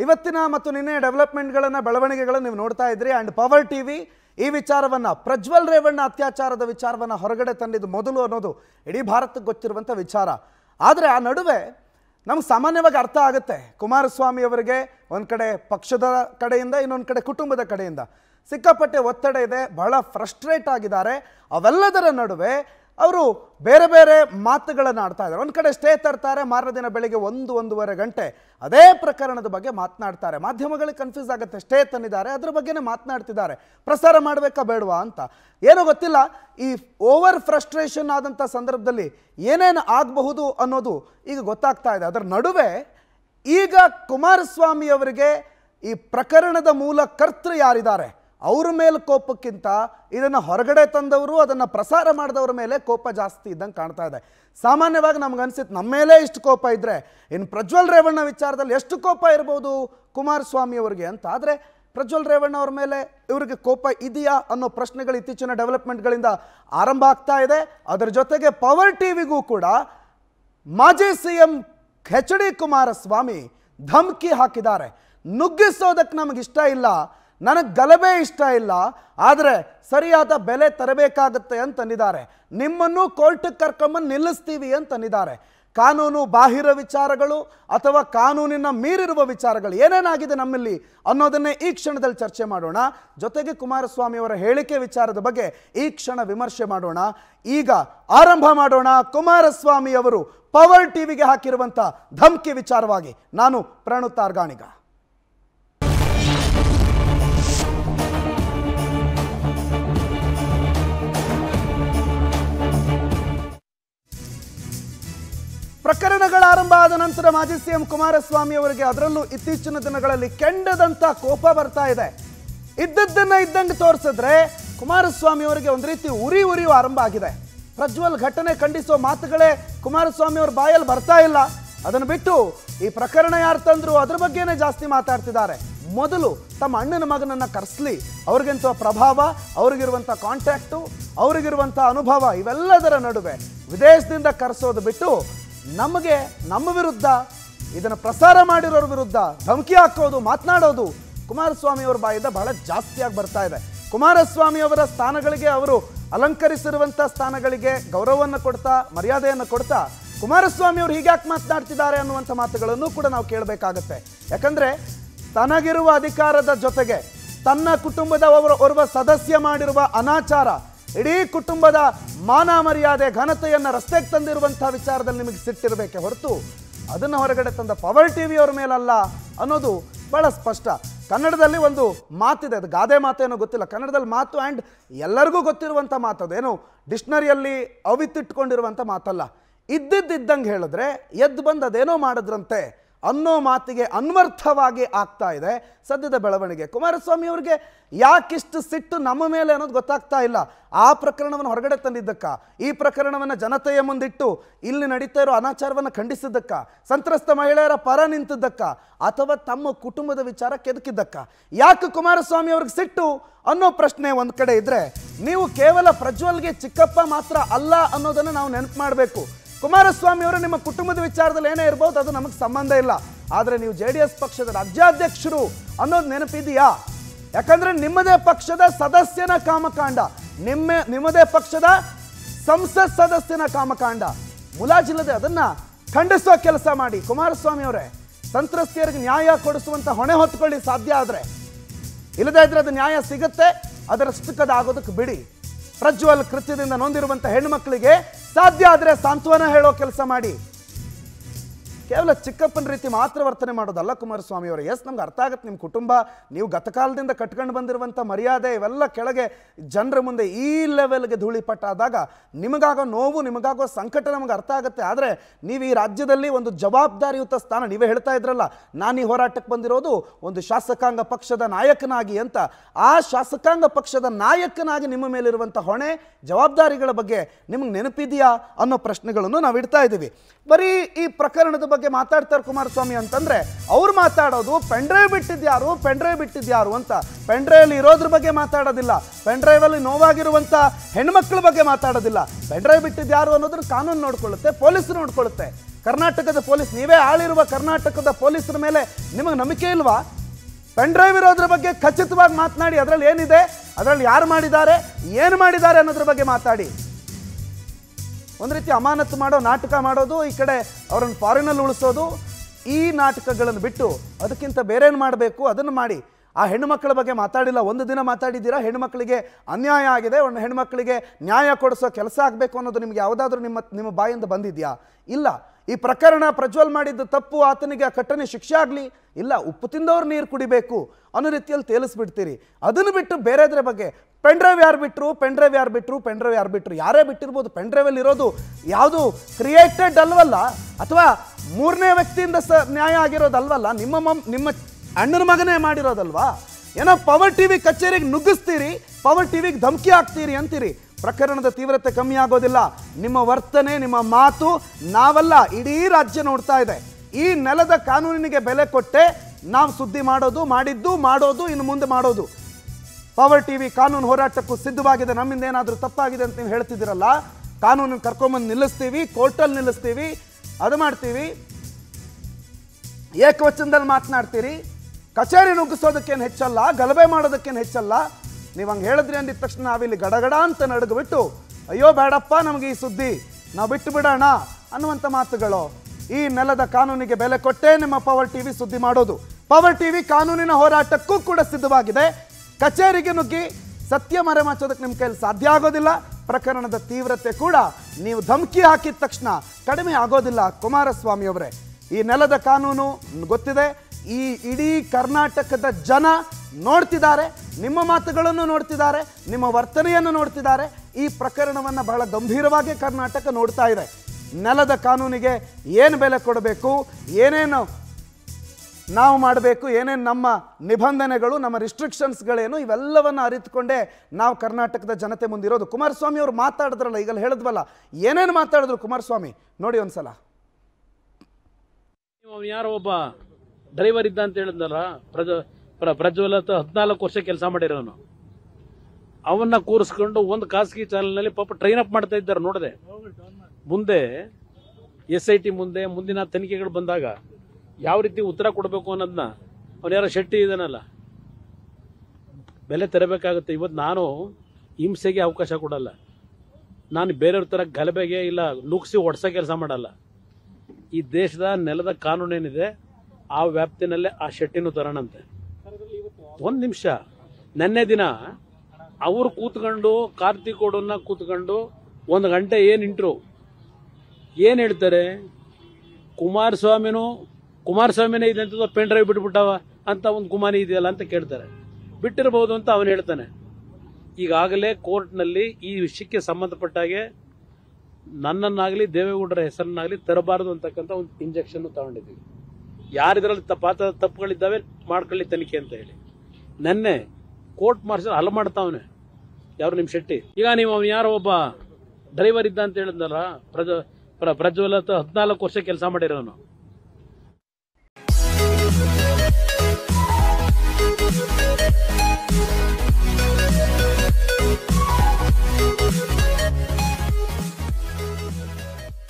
ಇವತ್ತಿನ ಮತ್ತು ನಿನ್ನೆ ಡೆವಲಪ್ಮೆಂಟ್ಗಳನ್ನು ಬೆಳವಣಿಗೆಗಳನ್ನು ನೀವು ನೋಡ್ತಾ ಇದ್ರಿ ಆ್ಯಂಡ್ ಪವರ್ ಟಿವಿ ಈ ವಿಚಾರವನ್ನ ಪ್ರಜ್ವಲ್ ರೇವಣ್ಣ ಅತ್ಯಾಚಾರದ ವಿಚಾರವನ್ನ ಹೊರಗಡೆ ತಂದಿದ್ದು ಮೊದಲು ಅನ್ನೋದು ಇಡೀ ಭಾರತಕ್ಕೆ ಗೊತ್ತಿರುವಂಥ ವಿಚಾರ ಆದರೆ ಆ ನಡುವೆ ನಮ್ಗೆ ಸಾಮಾನ್ಯವಾಗಿ ಅರ್ಥ ಆಗುತ್ತೆ ಕುಮಾರಸ್ವಾಮಿ ಅವರಿಗೆ ಒಂದು ಕಡೆ ಪಕ್ಷದ ಕಡೆಯಿಂದ ಇನ್ನೊಂದು ಕಡೆ ಕುಟುಂಬದ ಕಡೆಯಿಂದ ಸಿಕ್ಕಾಪಟ್ಟೆ ಒತ್ತಡ ಇದೆ ಬಹಳ ಫ್ರಸ್ಟ್ರೇಟ್ ಆಗಿದ್ದಾರೆ ಅವೆಲ್ಲದರ ನಡುವೆ ಅವರು ಬೇರೆ ಬೇರೆ ಮಾತುಗಳನ್ನು ಆಡ್ತಾ ಇದ್ದಾರೆ ಒಂದು ಕಡೆ ಸ್ಟೇ ತರ್ತಾರೆ ಮಾರನೇ ದಿನ ಬೆಳಿಗ್ಗೆ ಒಂದು ಒಂದೂವರೆ ಗಂಟೆ ಅದೇ ಪ್ರಕರಣದ ಬಗ್ಗೆ ಮಾತನಾಡ್ತಾರೆ ಮಾಧ್ಯಮಗಳಿಗೆ ಕನ್ಫ್ಯೂಸ್ ಆಗುತ್ತೆ ಸ್ಟೇ ತಂದಿದ್ದಾರೆ ಅದ್ರ ಬಗ್ಗೆನೇ ಮಾತನಾಡ್ತಿದ್ದಾರೆ ಪ್ರಸಾರ ಮಾಡಬೇಕಾ ಬೇಡವಾ ಅಂತ ಏನೋ ಗೊತ್ತಿಲ್ಲ ಈ ಓವರ್ ಫ್ರಸ್ಟ್ರೇಷನ್ ಆದಂಥ ಸಂದರ್ಭದಲ್ಲಿ ಏನೇನು ಆಗಬಹುದು ಅನ್ನೋದು ಈಗ ಗೊತ್ತಾಗ್ತಾ ಇದೆ ಅದರ ನಡುವೆ ಈಗ ಕುಮಾರಸ್ವಾಮಿ ಅವರಿಗೆ ಈ ಪ್ರಕರಣದ ಮೂಲ ಕರ್ತೃ ಯಾರಿದ್ದಾರೆ ಅವ್ರ ಮೇಲೆ ಕೋಪಕ್ಕಿಂತ ಇದನ್ನು ಹೊರಗಡೆ ತಂದವರು ಅದನ್ನು ಪ್ರಸಾರ ಮಾಡಿದವ್ರ ಮೇಲೆ ಕೋಪ ಜಾಸ್ತಿ ಇದ್ದಂಗೆ ಕಾಣ್ತಾ ಇದೆ ಸಾಮಾನ್ಯವಾಗಿ ನಮ್ಗೆ ಅನ್ಸಿತ್ತು ನಮ್ಮ ಮೇಲೆ ಇಷ್ಟು ಕೋಪ ಇದ್ದರೆ ಇನ್ನು ಪ್ರಜ್ವಲ್ ರೇವಣ್ಣ ವಿಚಾರದಲ್ಲಿ ಎಷ್ಟು ಕೋಪ ಇರ್ಬೋದು ಕುಮಾರಸ್ವಾಮಿ ಅವರಿಗೆ ಅಂತ ಆದರೆ ಪ್ರಜ್ವಲ್ ರೇವಣ್ಣ ಅವ್ರ ಮೇಲೆ ಇವರಿಗೆ ಕೋಪ ಇದೆಯಾ ಅನ್ನೋ ಪ್ರಶ್ನೆಗಳು ಇತ್ತೀಚಿನ ಡೆವಲಪ್ಮೆಂಟ್ಗಳಿಂದ ಆರಂಭ ಆಗ್ತಾ ಇದೆ ಅದರ ಜೊತೆಗೆ ಪವರ್ ಟಿವಿಗೂ ಕೂಡ ಮಾಜಿ C M H D Kumaraswamy ಧಮಕಿ ಹಾಕಿದ್ದಾರೆ ನುಗ್ಗಿಸೋದಕ್ಕೆ ನಮಗೆ ಇಷ್ಟ ಇಲ್ಲ ನನಗೆ ಗಲಭೆ ಇಷ್ಟ ಇಲ್ಲ ಆದರೆ ಸರಿಯಾದ ಬೆಲೆ ತರಬೇಕಾಗುತ್ತೆ ಅಂತಂದಿದ್ದಾರೆ ನಿಮ್ಮನ್ನು ಕೋರ್ಟಿಗೆ ಕರ್ಕೊಂಬಂದು ನಿಲ್ಲಿಸ್ತೀವಿ ಅಂತಂದಿದ್ದಾರೆ ಕಾನೂನು ಬಾಹಿರ ವಿಚಾರಗಳು ಅಥವಾ ಕಾನೂನಿನ ಮೀರಿರುವ ವಿಚಾರಗಳು ಏನೇನಾಗಿದೆ ನಮ್ಮಲ್ಲಿ ಅನ್ನೋದನ್ನೇ ಈ ಕ್ಷಣದಲ್ಲಿ ಚರ್ಚೆ ಮಾಡೋಣ ಜೊತೆಗೆ ಕುಮಾರಸ್ವಾಮಿ ಅವರ ಹೇಳಿಕೆ ವಿಚಾರದ ಬಗ್ಗೆ ಈ ಕ್ಷಣ ವಿಮರ್ಶೆ ಮಾಡೋಣ ಈಗ ಆರಂಭ ಮಾಡೋಣ ಕುಮಾರಸ್ವಾಮಿ ಅವರು ಪವರ್ ಟಿವಿಗೆ ಹಾಕಿರುವಂಥ ಧಮಕಿ ವಿಚಾರವಾಗಿ ನಾನು ಪ್ರಣುತ್ ತಾರ್ಗಾಣಿಗ ಪ್ರಕರಣಗಳ ಆರಂಭ ಆದ ನಂತರ ಮಾಜಿ ಸಿಎಂ ಕುಮಾರಸ್ವಾಮಿ ಅವರಿಗೆ ಅದರಲ್ಲೂ ಇತ್ತೀಚಿನ ದಿನಗಳಲ್ಲಿ ಕೆಂಡದಂತ ಕೋಪ ಬರ್ತಾ ಇದೆ ಇದ್ದದ್ದನ್ನ ಇದ್ದಂಗೆ ತೋರಿಸಿದ್ರೆ ಕುಮಾರಸ್ವಾಮಿ ಅವರಿಗೆ ಒಂದು ರೀತಿ ಉರಿ ಉರಿಯು ಆರಂಭ ಆಗಿದೆ ಪ್ರಜ್ವಲ್ ಘಟನೆ ಖಂಡಿಸೋ ಮಾತುಗಳೇ ಕುಮಾರಸ್ವಾಮಿ ಅವ್ರ ಬಾಯಲ್ಲಿ ಬರ್ತಾ ಇಲ್ಲ ಅದನ್ನು ಬಿಟ್ಟು ಈ ಪ್ರಕರಣ ಯಾರು ತಂದ್ರು ಅದ್ರ ಬಗ್ಗೆನೇ ಜಾಸ್ತಿ ಮಾತಾಡ್ತಿದ್ದಾರೆ ಮೊದಲು ತಮ್ಮ ಅಣ್ಣನ ಮಗನನ್ನ ಕರೆಸ್ಲಿ ಅವ್ರಿಗಿಂತ ಪ್ರಭಾವ ಅವ್ರಿಗಿರುವಂಥ ಕಾಂಟ್ಯಾಕ್ಟು ಅವ್ರಿಗಿರುವಂಥ ಅನುಭವ ಇವೆಲ್ಲದರ ನಡುವೆ ವಿದೇಶದಿಂದ ಕರೆಸೋದು ಬಿಟ್ಟು ನಮಗೆ ನಮ್ಮ ವಿರುದ್ಧ ಇದನ್ನು ಪ್ರಸಾರ ಮಾಡಿರೋರ ವಿರುದ್ಧ ಧಮಕಿ ಹಾಕೋದು ಮಾತನಾಡೋದು ಕುಮಾರಸ್ವಾಮಿ ಅವರ ಬಾಯಿಂದ ಬಹಳ ಜಾಸ್ತಿಯಾಗಿ ಬರ್ತಾ ಇದೆ ಕುಮಾರಸ್ವಾಮಿ ಅವರ ಸ್ಥಾನಗಳಿಗೆ ಅವರು ಅಲಂಕರಿಸಿರುವಂಥ ಸ್ಥಾನಗಳಿಗೆ ಗೌರವವನ್ನು ಕೊಡ್ತಾ ಮರ್ಯಾದೆಯನ್ನು ಕೊಡ್ತಾ ಕುಮಾರಸ್ವಾಮಿ ಅವರು ಹೀಗ್ಯಾಕೆ ಮಾತನಾಡ್ತಿದ್ದಾರೆ ಅನ್ನುವಂಥ ಮಾತುಗಳನ್ನು ಕೂಡ ನಾವು ಕೇಳಬೇಕಾಗತ್ತೆ ಯಾಕಂದ್ರೆ ತನಗಿರುವ ಅಧಿಕಾರದ ಜೊತೆಗೆ ತನ್ನ ಕುಟುಂಬದ ಒಬ್ಬ ಓರ್ವ ಸದಸ್ಯ ಮಾಡಿರುವ ಅನಾಚಾರ ಇಡೀ ಕುಟುಂಬದ ಮಾನ ಮರ್ಯಾದೆ ಘನತೆಯನ್ನು ರಸ್ತೆಗೆ ತಂದಿರುವಂತಹ ವಿಚಾರದಲ್ಲಿ ನಿಮಗೆ ಸಿಟ್ಟಿರಬೇಕೆ ಹೊರತು ಅದನ್ನು ಹೊರಗಡೆ ತಂದ ಪವರ್ ಟಿವಿ ಅವ್ರ ಮೇಲಲ್ಲ ಅನ್ನೋದು ಬಹಳ ಸ್ಪಷ್ಟ ಕನ್ನಡದಲ್ಲಿ ಒಂದು ಮಾತಿದೆ ಅದು ಗಾದೆ ಮಾತೇನೋ ಗೊತ್ತಿಲ್ಲ ಕನ್ನಡದಲ್ಲಿ ಮಾತು ಆ್ಯಂಡ್ ಎಲ್ಲರಿಗೂ ಗೊತ್ತಿರುವಂಥ ಮಾತು ಅದೇನು ಡಿಕ್ಷನರಿಯಲ್ಲಿ ಅವಿತಿಟ್ಕೊಂಡಿರುವಂಥ ಮಾತಲ್ಲ ಇದ್ದಿದ್ದಂಗೆ ಹೇಳಿದ್ರೆ ಎದ್ದು ಬಂದು ಅದೇನೋ ಮಾಡಿದ್ರಂತೆ ಅನ್ನೋ ಮಾತಿಗೆ ಅನ್ವರ್ಥವಾಗಿ ಆಗ್ತಾ ಇದೆ ಸದ್ಯದ ಬೆಳವಣಿಗೆ ಕುಮಾರಸ್ವಾಮಿ ಅವರಿಗೆ ಯಾಕಿಷ್ಟು ಸಿಟ್ಟು ನಮ್ಮ ಮೇಲೆ ಅನ್ನೋದು ಗೊತ್ತಾಗ್ತಾ ಇಲ್ಲ ಆ ಪ್ರಕರಣವನ್ನು ಹೊರಗಡೆ ತಂದಿದ್ದಕ್ಕ ಈ ಪ್ರಕರಣವನ್ನು ಜನತೆಯ ಮುಂದಿಟ್ಟು ಇಲ್ಲಿ ನಡೀತಾ ಇರೋ ಅನಾಚಾರವನ್ನು ಖಂಡಿಸಿದ್ದಕ್ಕ ಸಂತ್ರಸ್ತ ಮಹಿಳೆಯರ ಪರ ನಿಂತಿದ್ದಕ್ಕ ಅಥವಾ ತಮ್ಮ ಕುಟುಂಬದ ವಿಚಾರ ಕೆದಕಿದ್ದಕ್ಕ ಯಾಕೆ ಕುಮಾರಸ್ವಾಮಿ ಅವ್ರಿಗೆ ಸಿಟ್ಟು ಅನ್ನೋ ಪ್ರಶ್ನೆ ಒಂದು ಕಡೆ ಇದ್ರೆ ನೀವು ಕೇವಲ ಪ್ರಜ್ವಲ್ಗೆ ಚಿಕ್ಕಪ್ಪ ಮಾತ್ರ ಅಲ್ಲ ಅನ್ನೋದನ್ನು ನಾವು ನೆನಪು ಮಾಡಬೇಕು ಕುಮಾರಸ್ವಾಮಿ ಅವರು ನಿಮ್ಮ ಕುಟುಂಬದ ವಿಚಾರದಲ್ಲಿ ಏನೇ ಇರ್ಬೋದು ಅದು ನಮಗೆ ಸಂಬಂಧ ಇಲ್ಲ ಆದರೆ ನೀವು ಜೆ ಡಿ ಎಸ್ ಪಕ್ಷದ ರಾಜ್ಯಾಧ್ಯಕ್ಷರು ಅನ್ನೋದು ನೆನಪಿದೆಯಾ ಯಾಕಂದ್ರೆ ನಿಮ್ಮದೇ ಪಕ್ಷದ ಸದಸ್ಯನ ಕಾಮಕಾಂಡ ನಿಮ್ಮ ನಿಮ್ಮದೇ ಪಕ್ಷದ ಸಂಸತ್ ಸದಸ್ಯನ ಕಾಮಕಾಂಡ ಮುಲಾಜಿಲ್ಲದೆ ಅದನ್ನ ಖಂಡಿಸೋ ಕೆಲಸ ಮಾಡಿ ಕುಮಾರಸ್ವಾಮಿ ಅವರೇ ಸಂತ್ರಸ್ತಿಯರಿಗೆ ನ್ಯಾಯ ಕೊಡಿಸುವಂತ ಹೊಣೆ ಹೊತ್ಕೊಳ್ಳಿ ಸಾಧ್ಯ ಆದರೆ ಇಲ್ಲದೇ ಇದ್ರೆ ಅದು ನ್ಯಾಯ ಸಿಗುತ್ತೆ ಅದರಷ್ಟಕ್ಕದು ಆಗೋದಕ್ಕೆ ಬಿಡಿ ಪ್ರಜ್ವಲ್ ಕೃತ್ಯದಿಂದ ನೊಂದಿರುವಂಥ ಹೆಣ್ಮಕ್ಳಿಗೆ ಸಾಧ್ಯ ಆದರೆ ಸಾಂತ್ವನ ಹೇಳೋ ಕೆಲಸ ಮಾಡಿ ಕೇವಲ ಚಿಕ್ಕಪ್ಪನ ರೀತಿ ಮಾತ್ರ ವರ್ತನೆ ಮಾಡೋದಲ್ಲ ಕುಮಾರಸ್ವಾಮಿ ಅವರು ಎಸ್ ನಮ್ಗೆ ಅರ್ಥ ಆಗುತ್ತೆ ನಿಮ್ಮ ಕುಟುಂಬ ನೀವು ಗತಕಾಲದಿಂದ ಕಟ್ಕೊಂಡು ಬಂದಿರುವಂಥ ಮರ್ಯಾದೆ ಇವೆಲ್ಲ ಕೆಳಗೆ ಜನರ ಮುಂದೆ ಈ ಲೆವೆಲ್ಗೆ ಧೂಳಿಪಟ್ಟಾದಾಗ ನಿಮಗಾಗೋ ನೋವು ನಿಮಗಾಗೋ ಸಂಕಟ ನಮಗೆ ಅರ್ಥ ಆಗುತ್ತೆ ಆದರೆ ನೀವು ಈ ರಾಜ್ಯದಲ್ಲಿ ಒಂದು ಜವಾಬ್ದಾರಿಯುತ ಸ್ಥಾನ ನೀವೇ ಹೇಳ್ತಾ ಇದ್ರಲ್ಲ ನಾನು ಈ ಹೋರಾಟಕ್ಕೆ ಬಂದಿರೋದು ಒಂದು ಶಾಸಕಾಂಗ ಪಕ್ಷದ ನಾಯಕನಾಗಿ ಅಂತ ಆ ಶಾಸಕಾಂಗ ಪಕ್ಷದ ನಾಯಕನಾಗಿ ನಿಮ್ಮ ಮೇಲಿರುವಂಥ ಹೊಣೆ ಜವಾಬ್ದಾರಿಗಳ ಬಗ್ಗೆ ನಿಮಗೆ ನೆನಪಿದೆಯಾ ಅನ್ನೋ ಪ್ರಶ್ನೆಗಳನ್ನು ನಾವು ಇಡ್ತಾ ಇದ್ದೀವಿ ಬರೀ ಈ ಪ್ರಕರಣದ ಬಗ್ಗೆ ಮಾತಾಡ್ತಾರೆ ಕುಮಾರಸ್ವಾಮಿ ಅಂತಂದ್ರೆ ಅವ್ರು ಮಾತಾಡೋದು ಪೆಂಡ್ರೈವ್ ಬಿಟ್ಟಿದ್ಯಾರು ಪೆಂಡ್ರೈವ್ ಬಿಟ್ಟಿದ್ಯಾರು ಅಂತ ಪೆಂಡ್ರೈವಲ್ಲಿ ಇರೋದ್ರ ಬಗ್ಗೆ ಮಾತಾಡೋದಿಲ್ಲ ಪೆಂಡ್ರೈವಲ್ಲಿ ನೋವಾಗಿರುವಂಥ ಹೆಣ್ಮಕ್ಳ ಬಗ್ಗೆ ಮಾತಾಡೋದಿಲ್ಲ ಪೆಂಡ್ರೈವ್ ಬಿಟ್ಟಿದ್ಯಾರು ಅನ್ನೋದನ್ನ ಕಾನೂನು ನೋಡ್ಕೊಳ್ಳುತ್ತೆ ಪೊಲೀಸ್ ನೋಡ್ಕೊಳ್ಳುತ್ತೆ ಕರ್ನಾಟಕದ ಪೊಲೀಸ್ ನೀವೇ ಆಳಿರುವ ಕರ್ನಾಟಕದ ಪೊಲೀಸರ ಮೇಲೆ ನಿಮಗೆ ನಂಬಿಕೆ ಇಲ್ವಾ ಪೆನ್ ಡ್ರೈವ್ ಇರೋದ್ರ ಬಗ್ಗೆ ಖಚಿತವಾಗಿ ಮಾತನಾಡಿ ಅದರಲ್ಲಿ ಏನಿದೆ ಅದರಲ್ಲಿ ಯಾರು ಮಾಡಿದ್ದಾರೆ ಏನು ಮಾಡಿದ್ದಾರೆ ಅನ್ನೋದ್ರ ಬಗ್ಗೆ ಮಾತಾಡಿ ಒಂದು ರೀತಿ ಅಮಾನತು ಮಾಡೋ ನಾಟಕ ಮಾಡೋದು ಈ ಕಡೆ ಅವರನ್ನು ಫಾರಿನಲ್ಲಿ ಉಳಿಸೋದು ಈ ನಾಟಕಗಳನ್ನು ಬಿಟ್ಟು ಅದಕ್ಕಿಂತ ಬೇರೇನು ಮಾಡಬೇಕು ಅದನ್ನು ಮಾಡಿ ಆ ಹೆಣ್ಣುಮಕ್ಕಳ ಬಗ್ಗೆ ಮಾತಾಡಿಲ್ಲ ಒಂದು ದಿನ ಮಾತಾಡಿದ್ದೀರಾ ಹೆಣ್ಣುಮಕ್ಕಳಿಗೆ ಅನ್ಯಾಯ ಆಗಿದೆ ಒಂದು ಹೆಣ್ಣುಮಕ್ಕಳಿಗೆ ನ್ಯಾಯ ಕೊಡಿಸೋ ಕೆಲಸ ಆಗಬೇಕು ಅನ್ನೋದು ನಿಮ್ಗೆ ಯಾವುದಾದ್ರೂ ನಿಮ್ಮ ನಿಮ್ಮ ಬಾಯಿಂದ ಬಂದಿದೆಯಾ ಇಲ್ಲ ಈ ಪ್ರಕರಣ ಪ್ರಜ್ವಲ್ ಮಾಡಿದ್ದು ತಪ್ಪು ಆತನಿಗೆ ಆ ಕಟ್ಟನೆ ಶಿಕ್ಷೆ ಆಗಲಿ ಇಲ್ಲ ಉಪ್ಪು ತಿಂದವ್ರು ನೀರು ಕುಡಿಬೇಕು ಅನ್ನೋ ರೀತಿಯಲ್ಲಿ ತೇಲಿಸ್ಬಿಡ್ತೀರಿ ಅದನ್ನು ಬಿಟ್ಟು ಬೇರೆದ್ರ ಬಗ್ಗೆ ಪೆನ್ ಡ್ರೈವ್ ಯಾರು ಬಿಟ್ಟರು ಪೆನ್ ಡ್ರೈವ್ ಯಾರು ಬಿಟ್ಟರು ಪೆನ್ ಡ್ರೈವ್ ಯಾರು ಬಿಟ್ಟರು ಯಾರೇ ಬಿಟ್ಟಿರ್ಬೋದು ಪೆನ್ ಡ್ರೈವಲ್ಲಿ ಇರೋದು ಯಾವುದು ಕ್ರಿಯೇಟೆಡ್ ಅಲ್ವಲ್ಲ ಅಥವಾ ಮೂರನೇ ವ್ಯಕ್ತಿಯಿಂದ ಸ ನ್ಯಾಯ ಆಗಿರೋದಲ್ವಲ್ಲ ನಿಮ್ಮ ಮಮ್ ನಿಮ್ಮ ಅಣ್ಣನ ಮಗನೇ ಮಾಡಿರೋದಲ್ವಾ ಏನೋ ಪವರ್ ಟಿವಿ ಕಚೇರಿಗೆ ನುಗ್ಗಿಸ್ತೀರಿ ಪವರ್ ಟಿವಿಗೆ ಧಮಕಿ ಹಾಕ್ತೀರಿ ಅಂತೀರಿ ಪ್ರಕರಣದ ತೀವ್ರತೆ ಕಮ್ಮಿ ಆಗೋದಿಲ್ಲ ನಿಮ್ಮ ವರ್ತನೆ ನಿಮ್ಮ ಮಾತು ನಾವಲ್ಲ ಇಡೀ ರಾಜ್ಯ ನೋಡ್ತಾ ಇದೆ ಈ ನೆಲದ ಕಾನೂನಿಗೆ ಬೆಲೆ ಕೊಟ್ಟೆ ನಾವು ಸುದ್ದಿ ಮಾಡೋದು ಮಾಡಿದ್ದು ಮಾಡೋದು ಇನ್ನು ಮುಂದೆ ಮಾಡೋದು ಪವರ್ ಟಿವಿ ಕಾನೂನು ಹೋರಾಟಕ್ಕೂ ಸಿದ್ಧವಾಗಿದೆ ನಮ್ಮಿಂದ ಏನಾದರೂ ತಪ್ಪಾಗಿದೆ ಅಂತ ನೀವು ಹೇಳ್ತಿದ್ದೀರಲ್ಲ ಕಾನೂನನ್ನು ಕರ್ಕೊಂಬಂದು ನಿಲ್ಲಿಸ್ತೀವಿ ಕೋರ್ಟಲ್ಲಿ ನಿಲ್ಲಿಸ್ತೀವಿ ಅದು ಮಾಡ್ತೀವಿ ಏಕವಚನದಲ್ಲಿ ಮಾತನಾಡ್ತೀರಿ ಕಚೇರಿ ನುಗ್ಗಿಸೋದಕ್ಕೇನು ಹೆಚ್ಚಲ್ಲ ಗಲಭೆ ಮಾಡೋದಕ್ಕೇನು ಹೆಚ್ಚಲ್ಲ ನೀವು ಹಂಗೆ ಹೇಳಿದ್ರಿ ಅಂದಿದ ತಕ್ಷಣ ನಾವಿಲ್ಲಿ ಗಡಗಡ ಅಂತ ನಡಗು ಬಿಟ್ಟು ಅಯ್ಯೋ ಬೇಡಪ್ಪ ನಮಗೆ ಈ ಸುದ್ದಿ ನಾವು ಬಿಟ್ಟು ಬಿಡೋಣ ಅನ್ನುವಂಥ ಮಾತುಗಳು ಈ ನೆಲದ ಕಾನೂನಿಗೆ ಬೆಲೆ ಕೊಟ್ಟೇ ನಿಮ್ಮ ಪವರ್ ಟಿವಿ ಸುದ್ದಿ ಮಾಡೋದು ಪವರ್ ಟಿವಿ ಕಾನೂನಿನ ಹೋರಾಟಕ್ಕೂ ಕೂಡ ಸಿದ್ಧವಾಗಿದೆ ಕಚೇರಿಗೆ ನುಗ್ಗಿ ಸತ್ಯ ಮರೆಮಾಚೋದಕ್ಕೆ ನಿಮ್ಮ ಕೈಯಲ್ಲಿ ಸಾಧ್ಯ ಆಗೋದಿಲ್ಲ ಪ್ರಕರಣದ ತೀವ್ರತೆ ಕೂಡ ನೀವು ಧಮಕಿ ಹಾಕಿದ ತಕ್ಷಣ ಕಡಿಮೆ ಆಗೋದಿಲ್ಲ ಕುಮಾರಸ್ವಾಮಿ ಅವರೇ ಈ ನೆಲದ ಕಾನೂನು ಗೊತ್ತಿದೆ ಈ ಇಡೀ ಕರ್ನಾಟಕದ ಜನ ನೋಡ್ತಿದ್ದಾರೆ ನಿಮ್ಮ ಮಾತುಗಳನ್ನು ನೋಡ್ತಿದ್ದಾರೆ ನಿಮ್ಮ ವರ್ತನೆಯನ್ನು ನೋಡ್ತಿದ್ದಾರೆ ಈ ಪ್ರಕರಣವನ್ನು ಬಹಳ ಗಂಭೀರವಾಗಿ ಕರ್ನಾಟಕ ನೋಡ್ತಾ ಇದೆ ನೆಲದ ಕಾನೂನಿಗೆ ಏನು ಬೆಲೆ ಕೊಡಬೇಕು ಏನೇನು ನಾವು ಮಾಡಬೇಕು ಏನೇನು ನಮ್ಮ ನಿಬಂಧನೆಗಳು ನಮ್ಮ ರಿಸ್ಟ್ರಿಕ್ಷನ್ಸ್ಗಳೇನು ಇವೆಲ್ಲವನ್ನು ಅರಿತುಕೊಂಡೇ ನಾವು ಕರ್ನಾಟಕದ ಜನತೆ ಮುಂದಿರೋದು ಕುಮಾರಸ್ವಾಮಿ ಅವರು ಮಾತಾಡಿದ್ರಲ್ಲ ಈಗ ಹೇಳಿದ್ವಲ್ಲ ಏನೇನು ಮಾತಾಡಿದ್ರು ಕುಮಾರಸ್ವಾಮಿ ನೋಡಿ ಒಂದ್ಸಲ ಅವ್ನು ಯಾರೋ ಒಬ್ಬ ಡ್ರೈವರ್ ಇದ್ದ ಅಂತ ಹೇಳಿದ್ನಲ್ಲ ಪ್ರಜ ಪ್ರ- ಪ್ರಜ್ವಲ್ ಅಂತ ಹದಿನಾಲ್ಕು ವರ್ಷ ಕೆಲಸ ಮಾಡಿರೋನು ಅವನ್ನ ಕೂರಿಸ್ಕೊಂಡು ಒಂದು ಖಾಸಗಿ ಚಾನಲ್ನಲ್ಲಿ ಪಾಪ ಟ್ರೈನ್ ಅಪ್ ಮಾಡ್ತಾ ಇದ್ದಾರೆ ನೋಡಿದೆ ಮುಂದೆ ಎಸ್ ಐ ಟಿ ಮುಂದೆ ಮುಂದಿನ ತನಿಖೆಗಳು ಬಂದಾಗ ಯಾವ ರೀತಿ ಉತ್ತರ ಕೊಡಬೇಕು ಅನ್ನೋದನ್ನ ಅವನು ಯಾರೋ ಶೆಟ್ಟಿ ಇದ್ದಾನಲ್ಲ ಬೆಲೆ ತೆರಬೇಕಾಗುತ್ತೆ ಇವತ್ತು ನಾನು ಹಿಂಸೆಗೆ ಅವಕಾಶ ಕೊಡಲ್ಲ ನಾನು ಬೇರೆಯವ್ರ ಥರ ಗಲಭೆಗೆ ಇಲ್ಲ ನುಗ್ಸಿ ಒಡ್ಸೋ ಕೆಲಸ ಮಾಡಲ್ಲ ಈ ದೇಶದ ನೆಲದ ಕಾನೂನೇನಿದೆ ಆ ವ್ಯಾಪ್ತಿನಲ್ಲೇ ಆ ಶೆಟ್ಟಿನೂ ತರೋಣಂತೆ ಒಂದು ನಿಮಿಷ ನೆನ್ನೆ ದಿನ ಅವರು ಕೂತ್ಕೊಂಡು ಕಾರ್ತಿಕೋಡನ್ನ ಕೂತ್ಕೊಂಡು ಒಂದು ಗಂಟೆ ಏನು ಇಂಟ್ರು ಏನು ಹೇಳ್ತಾರೆ ಕುಮಾರಸ್ವಾಮಿನೂ ಕುಮಾರಸ್ವಾಮಿನೇ ಇದೆ ಅಂತ ಪೆನ್ ಡ್ರೈವ್ ಬಿಟ್ಬಿಟ್ಟವ ಅಂತ ಒಂದು ಕುಮಾರಿ ಇದೆಯಲ್ಲ ಅಂತ ಕೇಳ್ತಾರೆ ಬಿಟ್ಟಿರ್ಬೋದು ಅಂತ ಅವನು ಹೇಳ್ತಾನೆ ಈಗಾಗಲೇ ಕೋರ್ಟ್ನಲ್ಲಿ ಈ ವಿಷಯಕ್ಕೆ ಸಂಬಂಧಪಟ್ಟಾಗೆ ನನ್ನನ್ನಾಗಲಿ ದೇವೇಗೌಡರ ಹೆಸರನ್ನಾಗಲಿ ತರಬಾರದು ಅಂತಕ್ಕಂಥ ಒಂದು ಇಂಜೆಕ್ಷನ್ ತಗೊಂಡಿದ್ದೀವಿ ಯಾರಿದ್ರಲ್ಲಿ ತಪ್ಪಾತ ತಪ್ಪುಗಳಿದ್ದಾವೆ ಮಾಡ್ಕೊಳ್ಳಿ ತನಿಖೆ ಅಂತ ಹೇಳಿ ನೆನ್ನೆ ಕೋರ್ಟ್ ಮಾರ್ಷಲ್ ಹಲ ಮಾಡ್ತಾವನೆ ಯಾರು ನಿಮ್ಮ ಶೆಟ್ಟಿ ಈಗ ನೀವು ಅವ್ನು ಯಾರೋ ಒಬ್ಬ ಡ್ರೈವರ್ ಇದ್ದ ಅಂತ ಹೇಳಿದ್ನಲ್ಲ ಪ್ರಜ ಪ್ರ- ಪ್ರಜ್ವಲ್ ಅಂತ ಹದಿನಾಲ್ಕು ವರ್ಷ ಕೆಲಸ ಮಾಡಿರೋನು